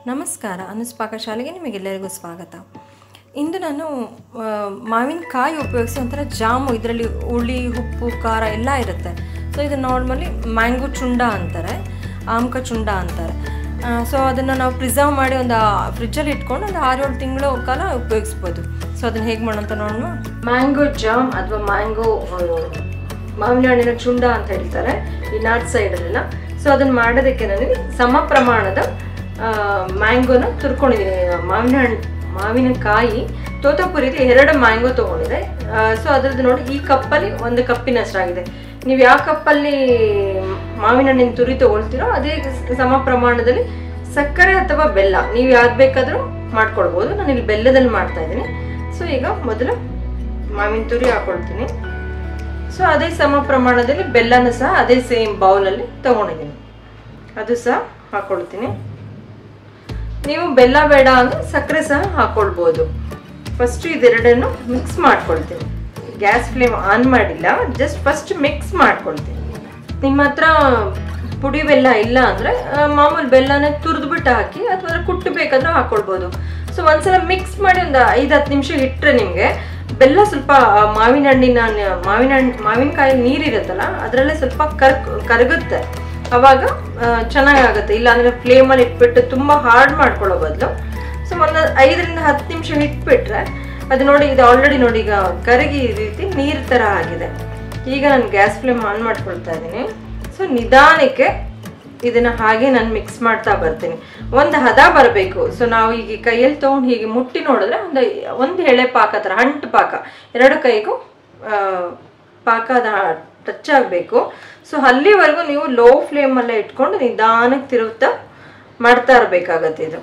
ನಮಸ್ಕಾರ ಅನುಸ್ ಪಾಕಶಾಲೆಗೆ ನಿಮಗೆಲ್ಲರಿಗೂ ಸ್ವಾಗತ ಇಂದು ನಾನು ಆ, ಮಾವಿನಕಾಯಿ ಉಪಯೋಗಿಸಿ ಒಂಥರ ಜಾಮು ಇದರಲ್ಲಿ ಹುಳಿ ಉಪ್ಪು ಖಾರ ಎಲ್ಲ ಇರುತ್ತೆ ಸೊ ಇದು ನಾರ್ಮಲಿ ಮ್ಯಾಂಗೋ ಚುಂಡ ಅಂತಾರೆ ಆಮ್ಕ ಚುಂಡ ಅಂತಾರೆ ಸೊ ಅದನ್ನು ನಾವು ಪ್ರಿಸರ್ವ್ ಮಾಡಿ ಒಂದು ಫ್ರಿಜ್ಜಲ್ಲಿ ಇಟ್ಕೊಂಡು ಒಂದು ಆರೇಳು ತಿಂಗಳು ಕಾಲ ಉಪಯೋಗಿಸ್ಬೋದು ಸೊ ಅದನ್ನು ಹೇಗೆ ಮಾಡೋಂತ ನೋಡೋಣ ಮ್ಯಾಂಗೋ ಜಾಮ್ ಅಥವಾ ಮ್ಯಾಂಗೋ ಮಾವಿನ ಹಣ್ಣಿನ ಚುಂಡ ಅಂತ ಹೇಳ್ತಾರೆ ಈ ನಾರ್ತ್ ಸೈಡಲ್ಲೆಲ್ಲ ಸೊ ಅದನ್ನ ಮಾಡೋದಕ್ಕೆ ನನಗೆ ಸಮ ಪ್ರಮಾಣದ ಮ್ಯಾಂಗೋನ ತುರ್ಕೊಂಡಿದ್ದೀನಿ ಮಾವಿನ ಹಣ್ಣು ಮಾವಿನಕಾಯಿ ತೋತಾಪುರಿದು ಎರಡು ಮ್ಯಾಂಗೋ ತೊಗೊಂಡಿದೆ ಸೊ ಅದ್ರದ್ದು ನೋಡಿ ಈ ಕಪ್ಪಲ್ಲಿ ಒಂದು ಕಪ್ಪಿನಷ್ಟಾಗಿದೆ ನೀವು ಯಾವ ಕಪ್ಪಲ್ಲಿ ಮಾವಿನ ಹಣ್ಣಿನ ತುರಿ ತಗೊಳ್ತೀರೋ ಅದೇ ಸಮ ಪ್ರಮಾಣದಲ್ಲಿ ಸಕ್ಕರೆ ಅಥವಾ ಬೆಲ್ಲ ನೀವು ಯಾವ್ದು ಬೇಕಾದರೂ ಮಾಡ್ಕೊಳ್ಬೋದು ನಾನು ಇಲ್ಲಿ ಬೆಲ್ಲದಲ್ಲಿ ಮಾಡ್ತಾ ಇದ್ದೀನಿ ಸೊ ಈಗ ಮೊದಲು ಮಾವಿನ ತುರಿ ಹಾಕೊಳ್ತೀನಿ ಸೊ ಅದೇ ಸಮ ಪ್ರಮಾಣದಲ್ಲಿ ಬೆಲ್ಲನ ಸಹ ಅದೇ ಸೇಮ್ ಬೌಲಲ್ಲಿ ತಗೊಂಡಿದ್ದೀನಿ ಅದು ಸಹ ಹಾಕೊಳ್ತೀನಿ ನೀವು ಬೆಲ್ಲ ಬೇಡ ಅಂದರೆ ಸಕ್ಕರೆ ಸಹ ಹಾಕೊಳ್ಬೋದು ಫಸ್ಟ್ ಇದೆರಡನ್ನು ಮಿಕ್ಸ್ ಮಾಡ್ಕೊಳ್ತೀನಿ ಗ್ಯಾಸ್ ಫ್ಲೇಮ್ ಆನ್ ಮಾಡಿಲ್ಲ ಜಸ್ಟ್ ಫಸ್ಟ್ ಮಿಕ್ಸ್ ಮಾಡ್ಕೊಳ್ತೀನಿ ನಿಮ್ಮ ಹತ್ರ ಪುಡಿ ಬೆಲ್ಲ ಇಲ್ಲ ಅಂದರೆ ಮಾಮೂಲಿ ಬೆಲ್ಲನೇ ತುರಿದ್ಬಿಟ್ಟು ಹಾಕಿ ಅಥವಾ ಕುಟ್ಟು ಬೇಕಾದ್ರೆ ಹಾಕೊಳ್ಬೋದು ಸೊ ಒಂದ್ಸಲ ಮಿಕ್ಸ್ ಮಾಡಿ ಒಂದು ಐದು ಹತ್ತು ನಿಮಿಷ ಇಟ್ಟರೆ ನಿಮಗೆ ಬೆಲ್ಲ ಸ್ವಲ್ಪ ಆ ಮಾವಿನ ಹಣ್ಣಿನ ಮಾವಿನ ಹಣ್ಣು ಮಾವಿನಕಾಯಿ ನೀರಿರುತ್ತಲ್ಲ ಅದರಲ್ಲೇ ಸ್ವಲ್ಪ ಕರ್ಕ್ ಕರಗುತ್ತೆ ಅವಾಗ ಚೆನ್ನಾಗಾಗುತ್ತೆ ಇಲ್ಲಾಂದರೆ ಫ್ಲೇಮಲ್ಲಿ ಇಟ್ಬಿಟ್ಟು ತುಂಬ ಹಾರ್ಡ್ ಮಾಡ್ಕೊಳ್ಳೋ ಬದಲು ಸೊ ಒಂದು ಐದರಿಂದ ಹತ್ತು ನಿಮಿಷ ಇಟ್ಬಿಟ್ರೆ ಅದು ನೋಡಿ ಇದು ಆಲ್ರೆಡಿ ನೋಡಿ ಈಗ ಕರಗಿ ಈ ರೀತಿ ನೀರು ಥರ ಆಗಿದೆ ಈಗ ನಾನು ಗ್ಯಾಸ್ ಫ್ಲೇಮ್ ಆನ್ ಮಾಡ್ಕೊಳ್ತಾ ಇದ್ದೀನಿ ಸೊ ನಿಧಾನಕ್ಕೆ ಇದನ್ನ ಹಾಗೆ ನಾನು ಮಿಕ್ಸ್ ಮಾಡ್ತಾ ಬರ್ತೀನಿ ಒಂದು ಹದ ಬರಬೇಕು ಸೊ ನಾವು ಈಗ ಕೈಯಲ್ಲಿ ತೊಗೊಂಡು ಹೀಗೆ ಮುಟ್ಟಿ ನೋಡಿದ್ರೆ ಒಂದು ಒಂದು ಎಳೆ ಪಾಕ ಥರ ಅಂಟು ಪಾಕ ಎರಡು ಕೈಗೂ ಆ, ಪಾಕ ಅದ ಟಚ್ ಆಗಬೇಕು ಸೊ ಅಲ್ಲಿವರೆಗೂ ನೀವು ಲೋ ಫ್ಲೇಮಲ್ಲೇ ಇಟ್ಕೊಂಡು ನಿಧಾನಕ್ಕೆ ತಿರುಗ್ತಾ ಮಾಡ್ತಾ ಇರಬೇಕಾಗತ್ತೆ ಇದು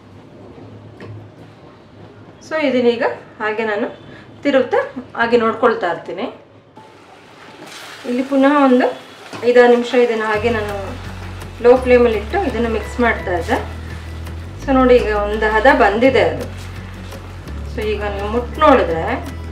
ಸೊ ಇದನ್ನೀಗ ಹಾಗೆ ನಾನು ತಿರುಗ್ತಾ ಹಾಗೆ ನೋಡ್ಕೊಳ್ತಾ ಇರ್ತೀನಿ ಇಲ್ಲಿ ಪುನಃ ಒಂದು ಐದಾರು ನಿಮಿಷ ಇದನ್ನು ಹಾಗೆ ನಾನು ಲೋ ಫ್ಲೇಮಲ್ಲಿ ಇಟ್ಟು ಇದನ್ನು ಮಿಕ್ಸ್ ಮಾಡ್ತಾ ಇದ್ದೆ ಸೊ ನೋಡಿ ಈಗ ಒಂದು ಹದ ಬಂದಿದೆ ಅದು ಸೊ ಈಗ ನೀವು ಮುಟ್ಟು ನೋಡಿದ್ರೆ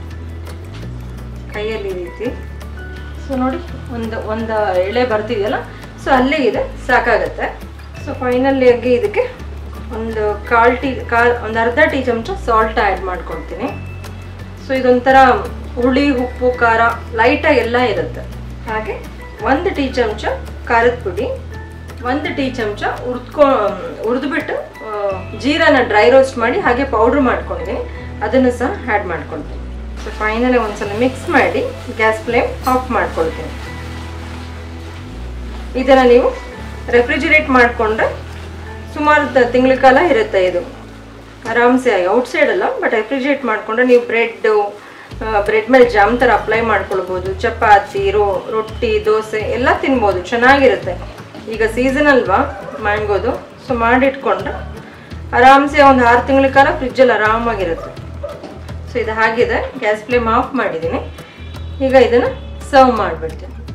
ಕೈಯಲ್ಲಿ ಈ ರೀತಿ ಸೊ ನೋಡಿ ಒಂದು ಒಂದು ಎಳೆ ಬರ್ತಿದೆಯಲ್ಲ ಸೊ ಅಲ್ಲೇ ಇದೆ ಸಾಕಾಗತ್ತೆ ಸೊ ಫೈನಲ್ಲಿಯಾಗಿ ಇದಕ್ಕೆ ಒಂದು ಕಾಲು ಟೀ ಕಾಲ್ ಒಂದು ಅರ್ಧ ಟೀ ಚಮಚ ಸಾಲ್ಟ್ ಆ್ಯಡ್ ಮಾಡ್ಕೊಳ್ತೀನಿ ಸೊ ಇದೊಂಥರ ಹುಳಿ ಉಪ್ಪು ಖಾರ ಲೈಟಾಗಿ ಎಲ್ಲ ಇರುತ್ತೆ ಹಾಗೆ ಒಂದು ಟೀ ಚಮಚ ಖಾರದ ಪುಡಿ ಒಂದು ಟೀ ಚಮಚ ಹುರ್ದ್ಕೊ ಹುರಿದ್ಬಿಟ್ಟು ಜೀರಾನ ಡ್ರೈ ರೋಸ್ಟ್ ಮಾಡಿ ಹಾಗೆ ಪೌಡ್ರ್ ಮಾಡ್ಕೊಂಡಿದ್ದೀನಿ ಅದನ್ನು ಸಹ ಆ್ಯಡ್ ಮಾಡ್ಕೊಳ್ತೀನಿ ಸೊ ಫೈನಲಿ ಒಂದ್ಸಲ ಮಿಕ್ಸ್ ಮಾಡಿ ಗ್ಯಾಸ್ ಫ್ಲೇಮ್ ಆಫ್ ಮಾಡ್ಕೊಳ್ತೀನಿ ಇದನ್ನು ನೀವು ರೆಫ್ರಿಜಿರೇಟ್ ಮಾಡಿಕೊಂಡ್ರೆ ಸುಮಾರು ತಿಂಗಳ ಕಾಲ ಇರುತ್ತೆ ಇದು ಆರಾಮ್ಸೆ ಆಗಿ ಔಟ್ಸೈಡ್ ಅಲ್ಲ ಬಟ್ ರೆಫ್ರಿಜಿರೇಟ್ ಮಾಡಿಕೊಂಡ್ರೆ ನೀವು ಬ್ರೆಡ್ಡು ಬ್ರೆಡ್ ಮೇಲೆ ಜಾಮ್ ಥರ ಅಪ್ಲೈ ಮಾಡ್ಕೊಳ್ಬೋದು ಚಪಾತಿ ರೋ ರೊಟ್ಟಿ ದೋಸೆ ಎಲ್ಲ ತಿನ್ಬೋದು ಚೆನ್ನಾಗಿರುತ್ತೆ ಈಗ ಸೀಸನ್ ಅಲ್ವಾ ಮ್ಯಾಂಗೋದು ಸೊ ಮಾಡಿಟ್ಕೊಂಡ್ರೆ ಆರಾಮ್ಸೆ ಒಂದು ಆರು ತಿಂಗಳ ಕಾಲ ಫ್ರಿಜ್ಜಲ್ಲಿ ಆರಾಮಾಗಿರುತ್ತೆ ಸೊ ಇದು ಹಾಗಿದೆ ಗ್ಯಾಸ್ ಫ್ಲೇಮ್ ಆಫ್ ಮಾಡಿದ್ದೀನಿ ಈಗ ಇದನ್ನು ಸರ್ವ್ ಮಾಡಿಬಿಡ್ತೀನಿ